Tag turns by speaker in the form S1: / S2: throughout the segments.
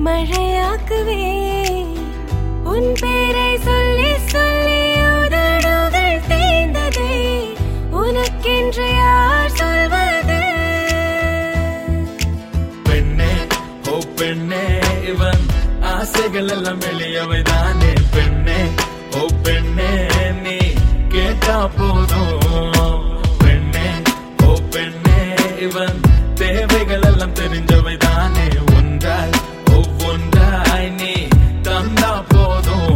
S1: மழையாக்குவே உன் பேரை சொல்லி சொல்லி உதடுகள் தேய்ந்ததே உனக்கென்று யார் சொல்வது
S2: பெண்ணே ஓ பெண்ணே இவன் ஆசைகள் எல்லாம் வெளியவை தானே பெண்ணே ஓ பெண்ணே நீ கேட்டா போதும் பெண்ணே ஓ பெண்ணே இவன் தேவைகள் எல்லாம் தெரிஞ்சவை தானே ஒன்றாய் ஒவ்வொன்றாய் நீ தந்தா போதும்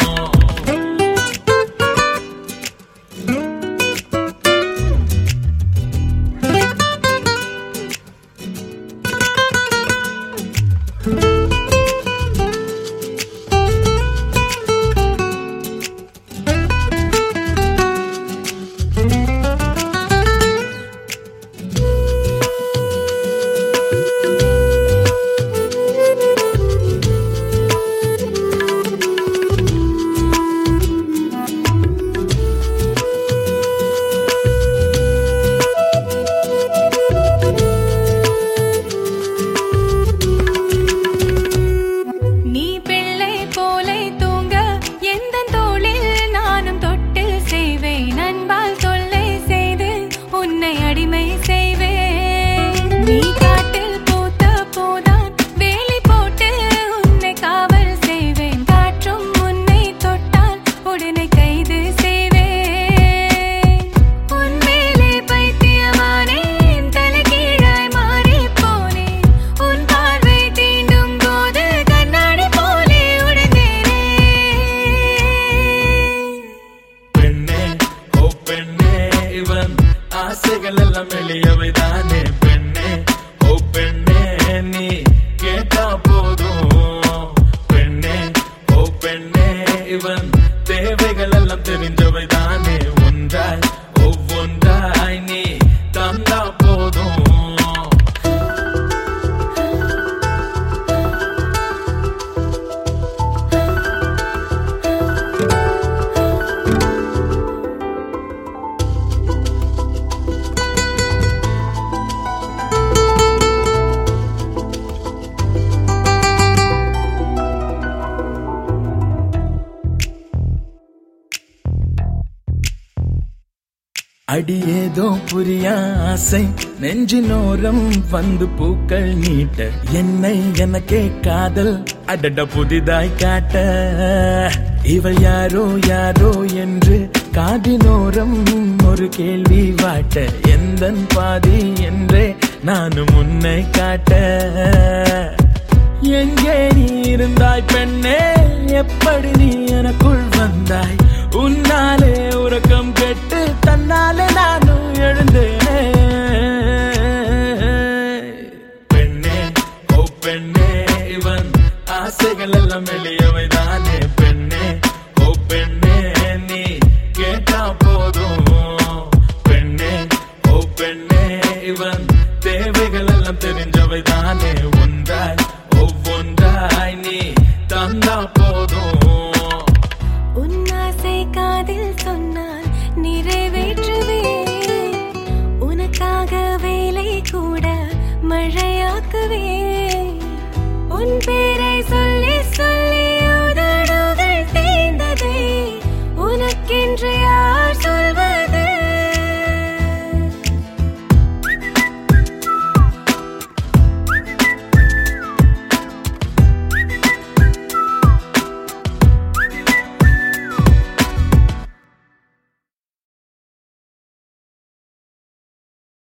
S1: நீ பிள்ளை போலை தூங்க எந்த தோளில் நானும் தொட்டு செய்வேன் அன்பால் தொல்லை செய்து உன்னை அடிமை செய்வேன் நீ காட்டில் பூத்த போதான் வேலி போட்டு உன்னை காவல் செய்வேன் காற்றும் உன்னை தொட்டால் உடனே கைது செய்வேன் உன் மேலே பைத்தியமானேன் தலைகீழாய் மாறிப் போனேன் உன் பார்வை தீண்டும் போது கண்ணாடி போலே உடைந்தேனே
S2: பெண்ணே ஓ பெண்ணே இவன் ஆசைகள் எல்லாம் வெளியவை தானே பெண்ணே ஓ பெண்ணே நீ கேட்டா போதும் பெண்ணே ஓ பெண்ணே இவன் தேவைகள் எல்லாம் தெரிஞ்சவை தானே ஒன்றாய் ஒவ்வொன்றாய் நீ தந்தா போதும் அடியேதோ புரிய ஆசை நெஞ்சினோரம் வந்து பூக்கள் நீட்ட என்னை எனக்கே காதல் அடட புதிதாய் காட்ட இவள் யாரோ யாரோ என்று காதினோரம் ஒரு கேள்வி வாட்ட எந்தன் பாதி என்றே நானும் உன்னை காட்ட எங்கே நீ இருந்தாய் பெண்ணே எப்படி நீ எனக்குள் வந்தாய் உன்னாலே உறக்கம் கெட்டு தன்னாலே நானும் எழுந்தேனே பெண்ணே ஓ பெண்ணே இவன் ஆசைகள் எல்லாம் வெளியே